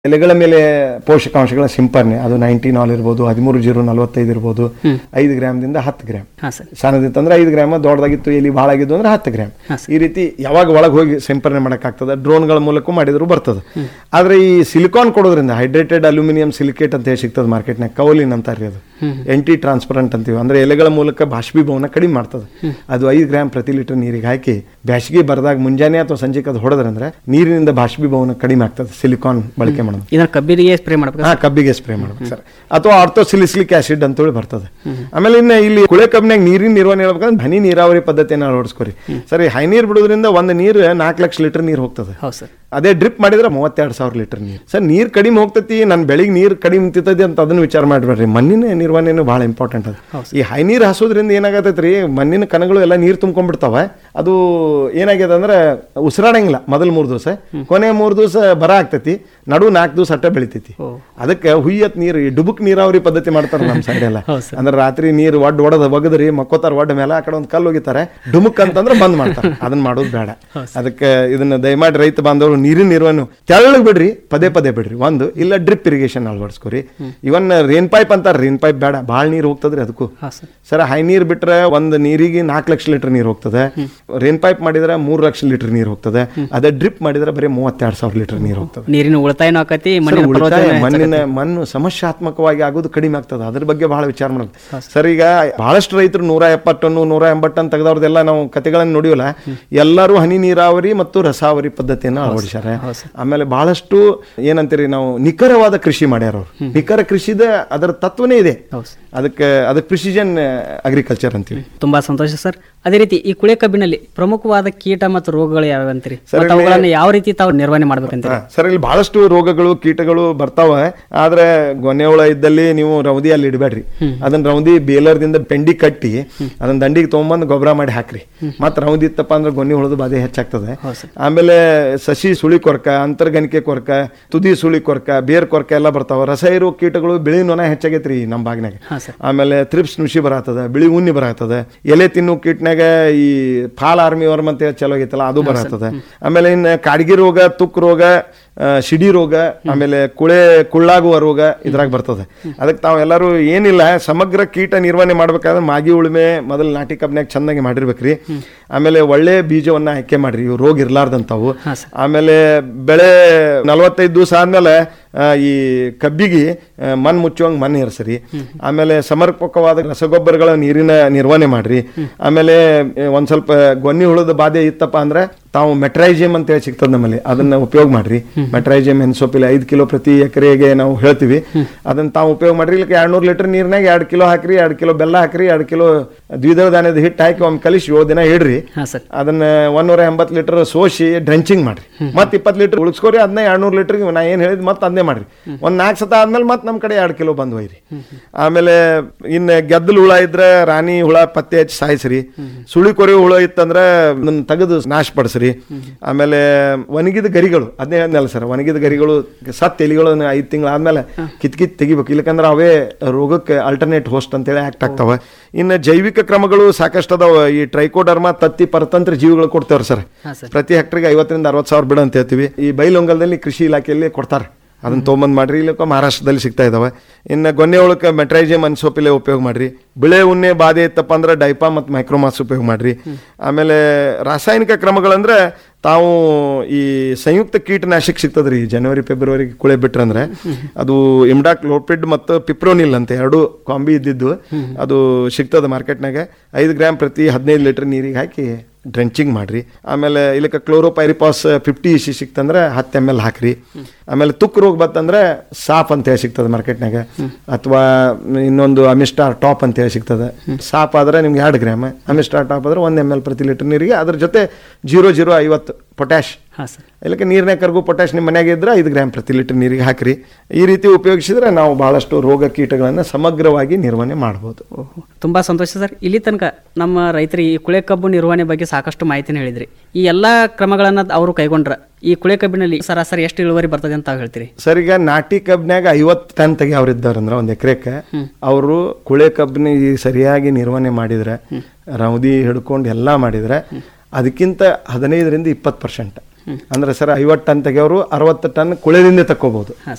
ಎಲೆಗಳ ಮೇಲೆ ಪೋಷಕಾಂಶಗಳ ಸಿಂಪರಣೆ ಅದು ನೈನ್ಟೀನ್ ಆಲ್ ಇರ್ಬೋದು ಹದಿಮೂರು ಜೀರೋ ನಲವತ್ತೈದು ಇರ್ಬೋದು ಐದು ಗ್ರಾಮ್ದಿಂದ ಹತ್ತು ಗ್ರಾಮ್ ಹಾಂ ಸರ್ ಸಣ್ಣದಿತ್ತಂದ್ರೆ ಐದು ಗ್ರಾಮ್ ದೊಡ್ಡದಾಗಿತ್ತು ಎಲ್ಲಿ ಭಾಳ ಆಗಿದ್ದು ಅಂದ್ರೆ ಹತ್ತು ಗ್ರಾಮ್ ಹಾ, ಈ ರೀತಿ ಯಾವಾಗ ಒಳಗೆ ಹೋಗಿ ಸಿಂಪರಣೆ ಮಾಡೋಕ್ಕಾಗ್ತದೆ ಡ್ರೋನ್ಗಳ ಮೂಲಕ ಮಾಡಿದ್ರು ಬರ್ತದೆ ಆದ್ರೆ ಈ ಸಿಲಿಕಾನ್ ಕೊಡೋದ್ರಿಂದ ಹೈಡ್ರೇಟೆಡ್ ಅಲ್ಯೂಮಿನಿಯಂ ಸಿಲಿಕೇಟ್ ಅಂತ ಹೇಳಿ ಸಿಗ್ತದೆ ಮಾರ್ಕೆಟ್ನಾಗ ಕೌಲಿನ್ ಅಂತಾರೆ ಅದು ಎಂಟಿ ಟ್ರಾನ್ಸ್ಪರೆಂಟ್ ಅಂತೀವಿ ಅಂದ್ರೆ ಎಲೆಗಳ ಮೂಲಕ ಬಾಷ್ಪೀಭವನ ಕಡಿಮೆ ಮಾಡ್ತದೆ ಅದು ಐದು ಗ್ರಾಮ್ ಪ್ರತಿ ಲೀಟರ್ ನೀರಿಗೆ ಹಾಕಿ ಬ್ಯಾಸಿಗೆ ಬರದಾಗ ಮುಂಜಾನೆ ಅಥವಾ ಸಂಜೆಗೆ ಅದು ಹೊಡೆದ್ರಂದ್ರೆ ನೀರಿನಿಂದ ಬಾಷ್ಪೀಭವನ ಕಡಿಮೆ ಆಗ್ತದೆ ಸಿಲಿಕಾನ್ ಬಳಕೆ ಮಾಡೋದು ಇದನ್ನ ಕಬ್ಬಿನಿಗೆ ಸ್ಪ್ರೇ ಮಾಡ್ಬೇಕು ಹಾ ಕಬ್ಬಿಗೆ ಸ್ಪ್ರೇ ಮಾಡ್ಬೇಕು ಸರ್ ಅಥವಾ ಆರ್ಥೋಸಿಲಿಸ್ಲಿಕ್ ಆಸಿಡ್ ಅಂತೇಳಿ ಬರ್ತದೆ ಆಮೇಲೆ ಇನ್ನು ಇಲ್ಲಿ ಕುಳೆ ಕಬ್ಬಿನಾಗ ನೀರಿನ ನಿರ್ವಹಣೆ ಹೇಳ್ಬೇಕಂದ್ರೆ ಹನಿ ನೀರಾವರಿ ಪದ್ಧತಿಯನ್ನು ಅಳವಡಿಸ್ಕೊರಿ ಸರಿ ಹೈ ನೀರು ಬಿಡೋದ್ರಿಂದ ಒಂದು ನೀರು ನಾಲ್ಕು ಲಕ್ಷ ಲೀಟರ್ ನೀರು ಹೋಗ್ತದೆ ಹೌದು ಸರ್ ಅದೇ ಡ್ರಿಪ್ ಮಾಡಿದ್ರೆ ಮೂವತ್ತೆರಡು ಸಾವಿರ ಲೀಟರ್ ನೀರು ಸರ್ ನೀರು ಕಡಿಮೆ ಹೋಗ್ತೈತಿ ನನ್ನ ಬೆಳಿಗ್ಗೆ ನೀರು ಕಡಿಮೆ ನಿಂತೈತಿ ಅಂತ ಅದನ್ನ ವಿಚಾರ ಮಾಡಬೇಡ್ರಿ ಮಣ್ಣಿನ ನಿರ್ವಹಣೆನೂ ಭಾಳ ಇಂಪಾರ್ಟೆಂಟ್ ಅದು ಈ ಹೈ ನೀರು ಹಸೋದ್ರಿಂದ ಏನಾಗತೈತೆ ರೀ ಮಣ್ಣಿನ ಕಣಗಳು ಎಲ್ಲ ನೀರು ತುಂಬ್ಕೊಂಡ್ಬಿಡ್ತಾವ ಅದು ಏನಾಗ್ಯದ ಅಂದ್ರೆ ಉಸಿರಾಡಂಗಿಲ್ಲ ಮೊದಲು ಮೂರು ದಿವಸ ಕೊನೆ ಮೂರು ದಿವಸ ಬರ ಆಗ್ತೈತಿ ನಡು ನಾಲ್ಕು ದಿವಸ ಅಟ್ಟ ಬೆಳಿತೈತಿ ಓ. ಅದಕ್ಕೆ ಹುಯ್ಯತ್ ನೀರು ಈ ಡುಬುಕ್ ನೀರಾವರಿ ಪದ್ಧತಿ ಮಾಡ್ತಾರೆ ನಮ್ಮ ಸೈಡ್ ಎಲ್ಲ ಹೌದು ಸರ್. ಅಂದ್ರೆ ರಾತ್ರಿ ನೀರು ಒಡ್ ಒಡದ ಒಗದ್ರಿ ಮಕ್ಕೋತಾರ ಒಡ್ಡ ಮೇಲೆ ಆ ಕಡೆ ಒಂದು ಕಲ್ಲು ಹೋಗಿತಾರೆ ಡುಮುಕ್ ಅಂತಂದ್ರೆ ಬಂದ್ ಮಾಡ್ತಾರೆ ಅದನ್ನ ಮಾಡೋದು ಬೇಡ ಅದಕ್ಕೆ ಇದನ್ನ ದಯಮಾಡಿ ರೈತ ಬಾಂಧವರು ನೀರಿನ ನಿರ್ವಹಣೆ ತೆಳ್ಳಗ್ ಬಿಡ್ರಿ ಪದೇ ಪದೇ ಬಿಡ್ರಿ ಒಂದು ಇಲ್ಲ ಡ್ರಿಪ್ ಇರಿಗೇಷನ್ ಅಳವಡಿಸ್ಕೊರಿ ಇವನ್ ರೇನ್ ಪೈಪ್ ಅಂತಾರೆ ರೇನ್ ಪೈಪ್ ಬೇಡ ಭಾಳ ನೀರು ಹೋಗ್ತದ್ರಿ ಅದಕ್ಕೂ ಹಾಂ ಸರ್ ಸರ್ ಹೈ ನೀರು ಬಿಟ್ರೆ ಒಂದು ನೀರಿಗೆ ನಾಲ್ಕು ಲಕ್ಷ ಲೀಟರ್ ನೀರು ಹೋಗ್ತದೆ ರೇನ್ ಪೈಪ್ ಮಾಡಿದ್ರೆ ಮೂರು ಲಕ್ಷ ಲೀಟರ್ ನೀರು ಹೋಗ್ತದೆ ಅದೇ ಡ್ರಿಪ್ ಮಾಡಿದ್ರೆ ಬರೀ ಮೂವತ್ತೆರಡು ಸಾವಿರ ಲೀಟರ್ ನೀರು ಹೋಗ್ತದೆ ನೀರಿನ ಉಳಿತಾಯನೂ ಆಕತಿ ಸರ್, ಮಣ್ಣಿನ ಉಳಿತಾಯ ಫಲವತ್ತತೆನೂ ಮಣ್ಣಿನ ಮಣ್ಣು ಸಮಸ್ಯಾತ್ಮಕವಾಗಿ ಆಗೋದು ಕಡಿಮೆ ಆಗ್ತದೆ ಅದ್ರ ಬಗ್ಗೆ ಬಹಳ ವಿಚಾರ ಮಾಡೋದು ಸರ್ ಈಗ ಬಹಳಷ್ಟು ರೈತರು ನೂರ ಎಪ್ಪತ್ತು ಟನ್ನು ನೂರ ಎಂಬತ್ತು ಟನ್ ತೆಗೆದವ್ರದೆಲ್ಲ ನಾವು ಕತೆಗಳನ್ನು ನೋಡಿವಲ್ಲ ಎಲ್ಲರೂ ಹನಿ ನೀರಾವರಿ ಮತ್ತು ರಸಾವರಿ ಪದ್ಧತಿಯನ್ನು ಅಳವಡಿಸ್ಯಾರ ಆಮೇಲೆ ಬಹಳಷ್ಟು ಏನಂತೀರಿ ನಾವು ನಿಖರವಾದ ಕೃಷಿ ಮಾಡ್ಯಾರ ಅವ್ರು ನಿಖರ ಕೃಷಿದ ಅದರ ತತ್ವನೇ ಇದೆ ಹೌದು ಸರ್ ಅದಕ್ಕೆ ಅದಕ್ಕೆ ಪ್ರಿಸಿಷನ್ ಅಗ್ರಿಕಲ್ಚರ್ ಅಂತೀವಿ ತುಂಬಾ ಸಂತೋಷ ಸರ್ ಅದೇ ರೀತಿ ಈ ಕುಳೆ ಕಬ್ಬಿನಲ್ಲಿ ಪ್ರಮುಖವಾದ ಕೀಟ ಮತ್ತು ರೋಗಗಳು ಯಾವ ಅಂತೀರಿ ಸರ್, ಮತ್ತು ಅವುಗಳನ್ನ ಯಾವ ರೀತಿ ತಾವು ನಿರ್ವಹಣೆ ಮಾಡ್ಬೇಕಂತೀರಿ ಹಾ, ಸರ್ ಇಲ್ಲಿ ಬಹಳಷ್ಟು ರೋಗಗಳು ಕೀಟಗಳು ಬರ್ತಾವ ಆದ್ರೆ ಗೊನೆ ಹುಳ ಇದ್ದಲ್ಲಿ ನೀವು ರೌದಿ ಅಲ್ಲಿ ಇಡಬೇಡ್ರಿ ಅದನ್ನ ರೌದಿ ಬೇಲರ್ದಿಂದ ಪೆಂಡಿ ಕಟ್ಟಿ ಅದನ್ನ ದಂಡಿಗೆ ತೊಗೊಂಬಂದು ಗೊಬ್ಬರ ಮಾಡಿ ಹಾಕ್ರಿ ಮತ್ ರೌದಿ ಇತ್ತಪ್ಪ ಅಂದ್ರೆ ಗೊನೆ ಹುಳದ ಬಾಧೆ ಹೆಚ್ಚಾಗ್ತದೆ ಹೌದು ಸರ್. ಆಮೇಲೆ ಸಸಿ ಸುಳಿ ಕೊರಕ ಅಂತರ್ಗಣಿಕೆ ಕೊರಕ ತುದಿ ಸುಳಿ ಕೊರಕ ಬೇರ್ ಕೊರಕ ಎಲ್ಲ ಬರ್ತಾವ ರಸ ಇರೋ ಕೀಟಗಳು ಬಿಳಿ ನೊಣ ಹೆಚ್ಚಾಗೈತ್ರಿ ನಮ್ಮ ಬಾಗಿನಾಗ ಹಾ ಸರ್ ಆಮೇಲೆ ಥ್ರಿಪ್ಸ್ ನುಷಿ ಬರತ್ತದ ಬಿಳಿ ಉಣ್ಣಿ ಬರತ್ತದ ಎಲೆ ತಿನ್ನು ಕೀಟ್ನಾಗ ಈ ಫಾಲ್ ಆರ್ಮಿ ವರ್ಮ್ ಅಂತ ಹೇಳಿ ಚಲೋ ಆಗೈತಲ್ಲ ಅದು ಬರತ್ತದ ಆಮೇಲೆ ಇನ್ನು ಕಾಡ್ಗಿ ರೋಗ ತುಕ್ ರೋಗ ಆ, ಸಿಡಿ ರೋಗ ಆಮೇಲೆ ಕುಳೆ ಕುಳ್ಳಾಗುವ ರೋಗ ಇದ್ರಾಗ ಬರ್ತದೆ ಅದಕ್ಕೆ ತಾವು ಎಲ್ಲರೂ ಏನಿಲ್ಲ ಸಮಗ್ರ ಕೀಟ ನಿರ್ವಹಣೆ ಮಾಡ್ಬೇಕಾದ್ರೆ ಮಾಗಿ ಉಳುಮೆ ಮೊದಲು ನಾಟಿ ಕಬ್ನ್ಯಾಗ ಚೆನ್ನಾಗಿ ಮಾಡಿರ್ಬೇಕ್ರಿ ಆಮೇಲೆ ಒಳ್ಳೆ ಬೀಜವನ್ನ ಆಯ್ಕೆ ಮಾಡ್ರಿ ಇವು ರೋಗ ಇರ್ಲಾರ್ದಂತಾವು ಹಾ ಸರ್ ಆಮೇಲೆ ಬೆಳೆ ನಲವತ್ತೈದು ದಿವಸ ಆದ್ಮೇಲೆ ಆ, ಈ ಕಬ್ಬಿಗೆ ಆ, ಮಣ್ಣು ಮುಚ್ಚುವಂಗೆ ಮಣ್ಣು ಇರ್ಸರಿ ಆಮೇಲೆ ಸಮರ್ಪಕವಾದ ರಸಗೊಬ್ಬರಗಳ ನೀರಿನ ನಿರ್ವಹಣೆ ಮಾಡ್ರಿ ಆಮೇಲೆ ಆ, ಒಂದ್ ಸ್ವಲ್ಪ ಗೊನ್ನಿ ಹುಳದ ಬಾಧೆ ಇತ್ತಪ್ಪ ಅಂದ್ರೆ ತಾವು ಮೆಟ್ರೈಜಿಯಂ ಅಂತ ಹೇಳಿ ಸಿಗ್ತದೆ ನಮ್ಮಲ್ಲಿ ಅದನ್ನ ಉಪಯೋಗ ಮಾಡ್ರಿ ಮೆಟ್ರೈಜಿಯಂ ಎನ್ಸೋಪಿಲ್ ಐದು ಕಿಲೋ ಪ್ರತಿ ಎಕರೆಗೆ ನಾವು ಹೇಳ್ತೀವಿ ಅದನ್ನ ತಾವು ಉಪಯೋಗ ಮಾಡ್ರಿ ಇಲ್ಲಕ್ಕೆ ಎರಡ್ನೂರು ಲೀಟರ್ ನೀರ್ನಾಗ ಎರಡು ಕಿಲೋ ಹಾಕ್ರಿ ಎರಡು ಕಿಲೋ ಬೆಲ್ಲ ಹಾಕ್ರಿ ಎರಡು ಕಿಲೋ ದ್ವಿದಳ ಧಾನ್ಯದ ಹಿಟ್ಟು ಹಾಕಿ ಒಮ್ಮೆ ಕಲಿಸಿ ಏಳು ದಿನ ಇಡ್ರಿ ಹಾಂ ಸರ್ ಅದನ್ನ ಒಂದೂರ ಎಂಬತ್ತು ಲೀಟರ್ ಸೋಸಿ ಡ್ರೆಂಚಿಂಗ್ ಮಾಡ್ರಿ ಮತ್ತೆ ಇಪ್ಪತ್ತು ಲೀಟರ್ ಉಳಿಸ್ಕೋರಿ ಅದನ್ನ ಎರಡ್ನೂರು ಲೀಟರ್ ನಾ ಏನು ಹೇಳಿದ್ ಮತ್ತೆ ಅದನ್ನೇ ಮಾಡ್ರಿ ಒಂದ್ ನಾಲ್ಕು ಸತ ಆದ್ಮೇಲೆ ಮತ್ತೆ ನಮ್ಮ ಕಡೆ ಎರಡು ಕಿಲೋ ಬಂದು ಒಯ್ರಿ ಆಮೇಲೆ ಇನ್ನು ಗೆದ್ದಲು ಹುಳ ಇದ್ರೆ ರಾಣಿ ಹುಳ ಪತ್ತೆ ಹಚ್ಚಿ ಸಾಯಿಸ್ರಿ ಸುಳಿ ಕೊರೆ ಹುಳ ಇತ್ತಂದ್ರೆ ಅದನ್ನ ತೆಗೆದು ನಾಶ ಪಡಿಸ್ರಿ ಆಮೇಲೆ ಒಣಗಿದ ಗರಿಗಳು ಅದನ್ನೇ ಹೇಳಿದ್ನಲ್ಲ ಸರ್ ಒಣಗಿದ ಗರಿಗಳು ಸತ್ ಎಲಿಗಳು ಐದು ತಿಂಗಳು ಆದ್ಮೇಲೆ ಕಿತ್ ಕಿತ್ ತೆಗಿಬೇಕು ಇಲ್ಲಕಂದ್ರೆ ಅವೇ ರೋಗಕ್ಕೆ ಅಲ್ಟರ್ನೇಟ್ ಹೋಸ್ಟ್ ಅಂತೇಳಿ ಆಕ್ಟ್ ಆಗ್ತಾವ ಇನ್ನು ಜೈವಿಕ ಕ್ರಮಗಳು ಸಾಕಷ್ಟು ಅದಾವ ಈ ಟ್ರೈಕೋಡರ್ಮ ತತ್ತಿ ಪರತಂತ್ರ ಜೀವಿಗಳು ಕೊಡ್ತೇವ್ರಿ ಸರ್ ಹಾಂ ಸರ್ ಪ್ರತಿ ಹೆಕ್ಟರ್ಗೆ ಐವತ್ತರಿಂದ ಅರವತ್ತು ಸಾವಿರ ಬಿಡ ಅಂತ ಹೇಳ್ತೀವಿ ಈ ಬೈಲೊಂಗಲದಲ್ಲಿ ಕೃಷಿ ಇಲಾಖೆಯಲ್ಲಿ ಕೊಡ್ತಾರೆ ಅದನ್ನ ತೊಗೊಂಬಂದು ಮಾಡ್ರಿ ಇಲ್ಲಕ್ಕ ಮಹಾರಾಷ್ಟ್ರದಲ್ಲಿ ಸಿಗ್ತಾ ಇದಾವೆ ಇನ್ನು ಗೊನ್ನೆ ಒಳಕ್ಕೆ ಮೆಟ್ರೈಜಿಯಂ ಅನ್ಸೋಪಿಲೆ ಉಪಯೋಗ ಮಾಡ್ರಿ ಬಿಳೆ ಉಣ್ಣೆ ಬಾಧೆ ಇತ್ತಪ್ಪ ಅಂದ್ರೆ ಡೈಪಾ ಮತ್ತು ಮೈಕ್ರೋಮಾಸ್ ಉಪಯೋಗ ಮಾಡ್ರಿ ಆಮೇಲೆ ರಾಸಾಯನಿಕ ಕ್ರಮಗಳಂದ್ರೆ ತಾವು ಈ ಸಂಯುಕ್ತ ಕೀಟನಾಶಕ ಸಿಗ್ತದ್ರಿ ಜನವರಿ ಫೆಬ್ರವರಿ ಕುಳೆ ಬಿಟ್ರಂದ್ರೆ ಅದು ಇಮ್ಡಾಕ್ ಲೋಪಿಡ್ ಮತ್ತು ಪಿಪ್ರೋನಿಲ್ ಅಂತ ಎರಡು ಕಾಂಬಿ ಇದ್ದಿದ್ದು ಅದು ಸಿಗ್ತದೆ ಮಾರ್ಕೆಟ್ನಾಗ ಐದು ಗ್ರಾಮ್ ಪ್ರತಿ ಹದಿನೈದು ಲೀಟರ್ ನೀರಿಗೆ ಹಾಕಿ ಡ್ರೆಂಚಿಂಗ್ ಮಾಡ್ರಿ ಆಮೇಲೆ ಇಲ್ಲಕ್ಕೆ ಕ್ಲೋರೋಪೈರಿಪಾಸ್ ಫಿಫ್ಟಿ ಇಸಿ ಸಿಕ್ತಂದ್ರೆ ಹತ್ತು ಎಮ್ ಎಲ್ ಹಾಕ್ರಿ ಆಮೇಲೆ ತುಕ್ ರೋಗ ಬತ್ತಂದ್ರೆ ಸಾಪ್ ಅಂತ ಹೇಳಿ ಸಿಗ್ತದೆ ಮಾರ್ಕೆಟ್ನಾಗ ಅಥವಾ ಇನ್ನೊಂದು ಅಮಿಸ್ಟಾರ್ ಟಾಪ್ ಅಂತ ಹೇಳಿ ಸಿಗ್ತದೆ ಸಾಪ್ ಆದ್ರೆ ನಿಮ್ಗೆ ಎರಡು ಗ್ರಾಮ್ ಅಮಿಸ್ಟಾರ್ ಟಾಪ್ ಆದ್ರೆ ಒಂದು ಎಮ್ ಎಲ್ ಪ್ರತಿ ಲೀಟರ್ ನೀರಿಗೆ ಅದ್ರ ಜೊತೆ ಜೀರೋ ಜೀರೋ ಐವತ್ತು ಪೊಟ್ಯಾಶ್ ಹಾಂ ಸರ್ ಇಲ್ಲಕ್ಕೆ ನೀರಿನ ಕರ್ಗು ಪೊಟ್ಯಾಶ್ ನಿಮ್ಮ ಮನೆಯಾಗ ಇದ್ರೆ ಐದು ಗ್ರಾಮ್ ಪ್ರತಿ ಲೀಟರ್ ನೀರಿಗೆ ಹಾಕ್ರಿ ಈ ರೀತಿ ಉಪಯೋಗಿಸಿದ್ರೆ ನಾವು ಬಹಳಷ್ಟು ರೋಗ ಕೀಟಗಳನ್ನು ಸಮಗ್ರವಾಗಿ ನಿರ್ವಹಣೆ ಮಾಡ್ಬೋದು ಓಹೋ ತುಂಬ ಸಂತೋಷ ಸರ್ ಇಲ್ಲಿ ತನಕ ನಮ್ಮ ರೈತರಿಗೆ ಈ ಕುಳೆ ಕಬ್ಬು ನಿರ್ವಹಣೆ ಬಗ್ಗೆ ಸಾಕಷ್ಟು ಮಾಹಿತಿನ ಹೇಳಿದ್ರಿ ಈ ಎಲ್ಲ ಕ್ರಮಗಳನ್ನು ಅವರು ಕೈಗೊಂಡ್ರ ಈ ಕುಳೆ ಕಬ್ಬಿನಲ್ಲಿ ಸರಾಸರಿ ಎಷ್ಟು ಇಳುವರಿ ಬರ್ತದೆ ಅಂತ ತಾವು ಹೇಳ್ತೀರಿ ಸರ್ ಈಗ ನಾಟಿ ಕಬ್ನ್ಯಾಗ ಐವತ್ತು ಟನ್ ತೆಗಿಯವ್ರು ಇದ್ದಾರಂದ್ರೆ ಒಂದು ಎಕರೆಕ್ಕೆ ಅವರು ಕುಳೆ ಕಬ್ಬಿನ ಈ ಸರಿಯಾಗಿ ನಿರ್ವಹಣೆ ಮಾಡಿದ್ರೆ ರೌದಿ ಹಿಡ್ಕೊಂಡು ಎಲ್ಲ ಮಾಡಿದ್ರೆ ಅದಕ್ಕಿಂತ ಹದಿನೈದರಿಂದ ಇಪ್ಪತ್ತು ಪರ್ಸೆಂಟ್ ಅಂದ್ರೆ ಸರ್ ಐವತ್ತು ಟನ್ ತೆಗಿಯೋರು ಅರವತ್ತು ಟನ್ ಕುಳೆದಿಂದ ತಕ್ಕೋಬಹುದು ಹಾಂ